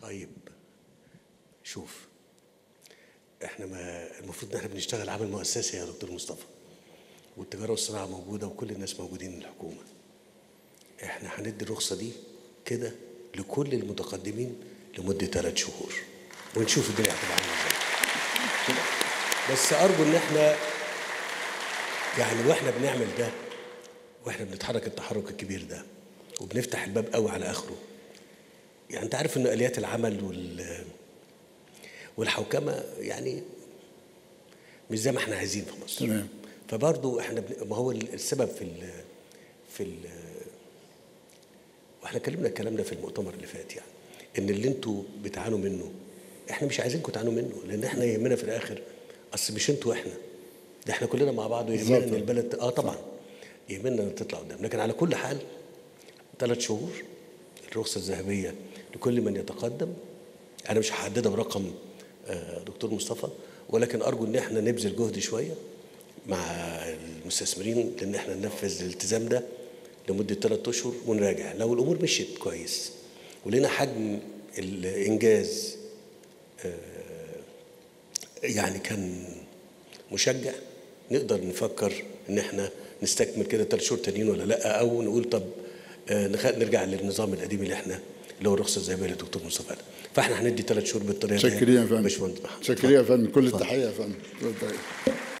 طيب شوف احنا ما المفروض ان احنا بنشتغل عمل مؤسسي يا دكتور مصطفى والتجاره والصناعه موجوده وكل الناس موجودين من الحكومه احنا هندي الرخصه دي كده لكل المتقدمين لمده ثلاث شهور ونشوف الدنيا هتبقى عامله ازاي كده. بس ارجو ان احنا يعني واحنا بنعمل ده واحنا بنتحرك التحرك الكبير ده وبنفتح الباب قوي على اخره يعني انت عارف ان اليات العمل وال والحوكمه يعني مش زي ما احنا عايزين في مصر تمام. فبرضه احنا بن... ما هو السبب في ال... في ال... واحنا اتكلمنا الكلام ده في المؤتمر اللي فات يعني ان اللي انتوا بتعانوا منه احنا مش عايزينكم تعانوا منه لان احنا يهمنا في الاخر اصل مش انتوا احنا ده احنا كلنا مع بعض ويهمنا بالظبط. ان البلد اه طبعا يهمنا ان تطلع قدام لكن على كل حال ثلاث شهور الرخصه الذهبيه لكل من يتقدم انا مش هحددها برقم آه، دكتور مصطفى ولكن ارجو ان احنا نبذل جهد شويه مع المستثمرين لان احنا ننفذ الالتزام ده لمده ثلاث اشهر ونراجع لو الامور مشيت كويس ولقينا حجم الانجاز آه، يعني كان مشجع نقدر نفكر ان احنا نستكمل كده ثلاث شهور تانيين ولا لا او نقول طب آه، نخ- نرجع للنظام القديم اللي احنا اللي هو الرخصه الذهبيه اللي الدكتور مصطفى قال. فاحنا هندي ثلاث شهور بالطريقه دي شكرا يا فندم باشمهندس محمد شكرا يا فندم كل اتفضل. التحيه يا فندم كل التحيه